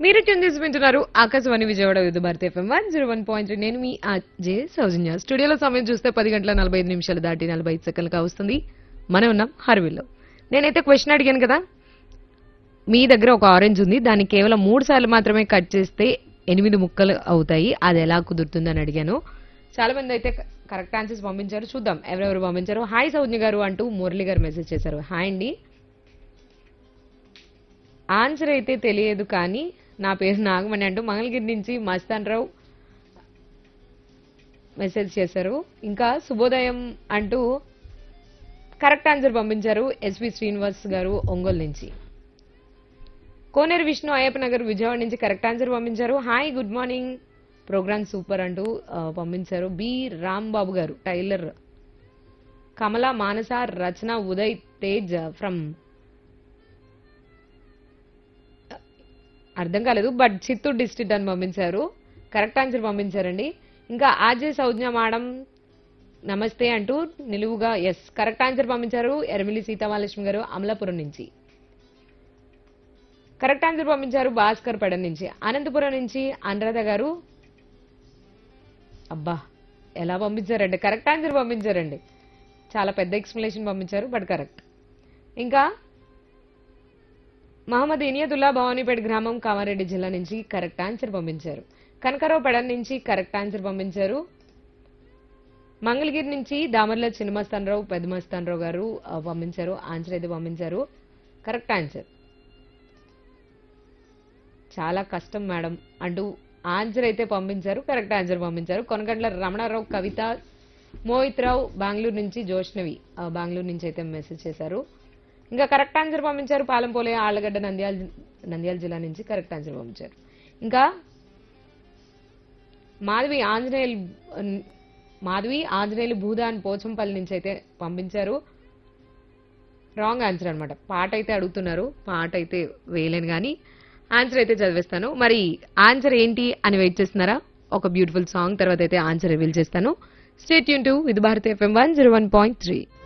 మీరు ట్యూన్ చేసి వింటున్నారు Akashvani Vijayawada Vividh Bharati FM one zero one point నేను మీ జే సౌజన్య స్టూడియోలో సమయం చూస్తే పది గంటల నలభై ఐదు నిమిషాలు దాటి నలభై ఐదు సెకండ్లుగా వస్తుంది మనం ఉన్నాం హర్విల్లో నేనైతే క్వశ్చన్ అడిగాను కదా మీ దగ్గర ఒక ఆరెంజ్ ఉంది దాన్ని కేవలం మూడు సార్లు మాత్రమే కట్ చేస్తే ఎనిమిది ముక్కలు అవుతాయి అది ఎలా కుదురుతుందని అడిగాను చాలా మంది అయితే కరెక్ట్ ఆన్సర్స్ పంపించారు చూద్దాం ఎవరెవరు పంపించారు హాయ్ సౌజ్ఞ గారు అంటూ మురళి గారు మెసేజ్ చేశారు హాయ్ అండి ఆన్సర్ అయితే తెలియదు కానీ నా పేరు నాగమణి అంటూ మంగళగిరి నుంచి మస్తాన్ రావు మెసేజ్ చేశారు ఇంకా శుభోదయం అంటూ కరెక్ట్ ఆన్సర్ పంపించారు ఎస్వి శ్రీనివాస్ గారు ఒంగోలు నుంచి కోనేరు విష్ణు అయ్యప్ప నగర్ విజయవాడ నుంచి కరెక్ట్ ఆన్సర్ పంపించారు hi good morning program super అంటూ ఆ, పంపించారు B Rambabu garu tailor Kamala Manasa Rachana Uday Tej from అర్థం కాలేదు బట్ చిత్తూరు డిస్ట్రిక్ట్ అని పంపించారు కరెక్ట్ ఆన్సర్ పంపించారండి ఇంకా ఆర్జే సౌజ్ఞ మేడం నమస్తే అంటూ నిలువుగా ఎస్ కరెక్ట్ ఆన్సర్ పంపించారు ఎర్మిలి సీతామహాలక్ష్మి గారు అమలాపురం నుంచి కరెక్ట్ ఆన్సర్ పంపించారు భాస్కర్ పెడ నుంచి అనంతపురం నుంచి అనురాధ గారు అబ్బా ఎలా పంపించారండి కరెక్ట్ ఆన్సర్ పంపించారండి చాలా పెద్ద ఎక్స్ప్లెనేషన్ పంపించారు బట్ కరెక్ట్ ఇంకా మహమ్మద్ ఇనియతుల్లా భవానీపేట గ్రామం కామారెడ్డి జిల్లా నుంచి కరెక్ట్ ఆన్సర్ పంపించారు కనకరావు పెడన్ నుంచి కరెక్ట్ ఆన్సర్ పంపించారు మంగళగిరి నుంచి దామర్ల చిన్నమస్తానరావు పెద్దమస్తానరావు గారు ఆ, పంపించారు ఆన్సర్ అయితే పంపించారు కరెక్ట్ ఆన్సర్ చాలా కష్టం మేడం అంటూ ఆన్సర్ అయితే పంపించారు కరెక్ట్ ఆన్సర్ పంపించారు కొనగండ్ల రమణారావు కవిత మోహిత్ రావు బెంగళూరు నుంచి జోష్నవి ఆ, బెంగళూరు నుంచి అయితే మెసేజ్ చేశారు ఇంకా కరెక్ట్ ఆన్సర్ పంపించారు పాలంపోలే ఆళ్లగడ్డ నంద్యాల నంద్యాల జిల్లా నుంచి కరెక్ట్ ఆన్సర్ పంపించారు ఇంకా మాధవి ఆంజనేయులు మాధవి ఆంజనేయులు భూదాన్ పోచంపల్లి నుంచి అయితే పంపించారు రాంగ్ ఆన్సర్ అన్నమాట పాట అయితే అడుగుతున్నారు పాట అయితే వేయలేను కానీ ఆన్సర్ అయితే చదివేస్తాను మరి ఆన్సర్ ఏంటి అని వెయిట్ చేస్తున్నారా ఒక బ్యూటిఫుల్ సాంగ్ తర్వాత అయితే ఆన్సర్ రివీల్ చేస్తాను స్టేట్ యూన్ to with Bharat FM one zero one point three